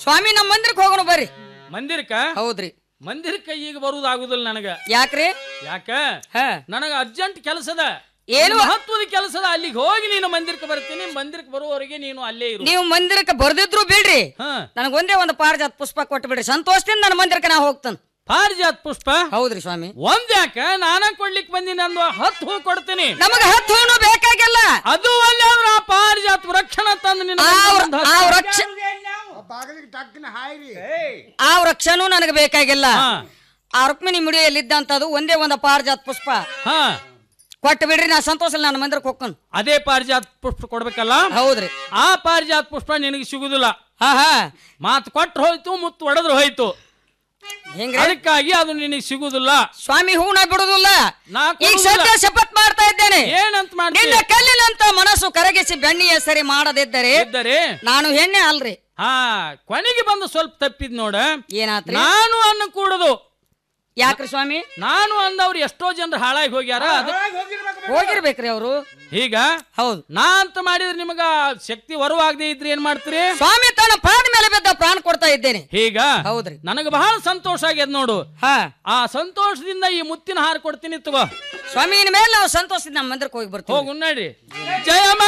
ಸ್ವಾಮಿ ನಮ್ಮ ಮಂದಿರಕ್ಕೆ ಹೋಗೋಣ ಬರ್ರಿ ಮಂದಿರಕ್ಕ ಹೌದ್ರಿ ಮಂದಿರಕ್ಕ ಈಗ ಬರುವುದಾಗುದಿಲ್ಲ ನನಗ ಯಾಕ್ರಿ ಯಾಕ ಹಾ ನನಗ ಅರ್ಜೆಂಟ್ ಕೆಲಸದ ಏನು? ಮಹತ್ವದ ಕೆಲಸದ ಅಲ್ಲಿಗೆ ಹೋಗಿ ನೀನು ಮಂದಿರಕ್ಕೆ ಬರ್ತೀನಿ ಮಂದಿರಕ್ಕೆ ಬರುವವರೆಗೆ ನೀನು ಅಲ್ಲೇ ಇರು ನೀವು ಮಂದಿರಕ್ಕೆ ಬರ್ದಿದ್ರು ಬಿಡ್ರಿ ಹಾ ನನಗೆ ಒಂದೇ ಒಂದು ಪಾರಿಜಾತ ಪುಷ್ಪ ಕೊಟ್ಟು ಬಿಡ್ರಿ ಸಂತೋಷದಿಂದ ನನ್ನ ಮಂದಿರಕ್ಕೆ ನಾ ಹೋಗ್ತಾನೆ ಪಾರಿಜಾತ್ ಪುಷ್ಪ ಹೌದ್ರಿ ಸ್ವಾಮಿ ಒಂದ್ ಯಾಕ ನಾನ ಕೊಡ್ಲಿಕ್ ಬಂದಿನಿ ಅಂದು ಹತ್ತು ಹೂ ಕೊಡ್ತೀನಿ ನಮಗ ಹತ್ತು ಹೂನು ಬೇಕಾಗಿಲ್ಲ ಅದು ಅಲ್ಲೇ ಆದ್ರ ಆ ಪಾರಿಜಾತ್ ವೃಕ್ಷಣ ತಂದು ನಿನ್ನ ಆ ಮುಂದೆ ವೃ- ಒಂದು ಆ ಹತ್ತು- ವೃಕ್ಷ ಬಾಗಿಲಿಗೆ ಟಕ್ಕಿನ ಹಾಯ್ರಿ ಆ ವೃಕ್ಷನೂ ನನಗೆ ಬೇಕಾಗಿಲ್ಲ ಹಾ ಆ ರುಕ್ಮಿಣಿ ಮುಡಿಯಲ್ಲಿದ್ದಂಥದ್ದು ಒಂದೇ ಒಂದು ಪಾರಿಜಾತ ಪುಷ್ಪ ಹಾ ಕೊಟ್ಟು ಬಿಡ್ರಿ ನಾ ಸಂತೋಷ ನನ್ನ ಮಂದಿರಕ್ಕೆ ಹೋಗ್ತಾನೆ ಅದೇ ಪಾರಿಜಾತ್ ಪುಷ್ಪ ಕೊಡ್ಬೇಕಲ್ಲ ಹೌದ್ರಿ ಆ ಪಾರಿಜಾತ್ ಪುಷ್ಪ ನಿನಗೆ ಸಿಗುದಿಲ್ಲ ಹಾ ಹಾ ಮಾತು ಕೊಟ್ರು ಹೋಯ್ತು ಮುತ್ತು ಒಡೆದ್ರು ಹೋಯ್ತು ಹೆಂಗ್ರಿ ಅದಕ್ಕಾಗಿ ಅದು ನಿನಗೆ ಸಿಗುದಿಲ್ಲ ಸ್ವಾಮಿ ಹೂ ನಾ ಬಿಡುದಿಲ್ಲ ನಾ ಈಗ ಕೊಡುದಿಲ್ಲ. ಸದ್ಯ ಶಪಥ್ ಮಾಡ್ತಾ ಇದ್ದೇನೆ ಏನಂತ ಮಾಡ್ತೀನಿ ನಿನ್ನ ಕಲ್ಲಿನಂತ ಮನಸ್ಸು ಕರಗಿಸಿ ಬೆಣ್ಣಿಯ ಸರಿ ಮಾಡದಿದ್ದರೆ ಇದ್ದರೆ ನಾನು ಹೆಣ್ಣೆ ಅಲ್ರಿ ಹಾ ಕೊನೆಗೆ ಬಂದು ಸ್ವಲ್ಪ ತಪ್ಪಿದ್ ನೋಡ ಏನಾತ್ರಿ ನಾನು ಅನ್ನ ಕೂಡದು ಯಾಕ್ರಿ ಸ್ವಾಮಿ ನಾನು ಅಂದವ್ರು ಎಷ್ಟೋ ಜನರು ಹಾಳಾಗಿ ಹೋಗ್ಯಾರ ಅದ ಹೋಗಿರ್ಬೇಕ್ರಿ ಅವರು ಈಗ ಹೌದು ನಾ ಅಂತ ಮಾಡಿದ್ರೆ ನಿಮಗ ಶಕ್ತಿ ಹೊರವಾಗದೆ ಇದ್ರೆ ಏನ್ ಮಾಡ್ತೀರಿ ಸ್ವಾಮಿ ತನ್ನ ಪಾದ ಮೇಲೆ ಬಿದ್ದ ಪ್ರಾಣ ಕೊಡ್ತಾ ಇದ್ದೇನೆ ಹೀಗ ಹೌದ್ರಿ ನನಗ ಬಹಳ ಸಂತೋಷ ಆಗ್ಯದ ನೋಡು ಹಾ ಆ ಸಂತೋಷದಿಂದ ಈ ಮುತ್ತಿನ ಹಾರ ಕೊಡ್ತೀನಿ ತಗೋ ಸ್ವಾಮಿ ಇನ್ ಮೇಲೆ ನಾವು ಸಂತೋಷದಿಂದ ನಮ್ಮ ಮಂದಿರಕ್ಕೆ ಹೋಗಿ ಬರ್ತೀವಿ ಹೋಗು ನಡ್ರಿ ಜಯ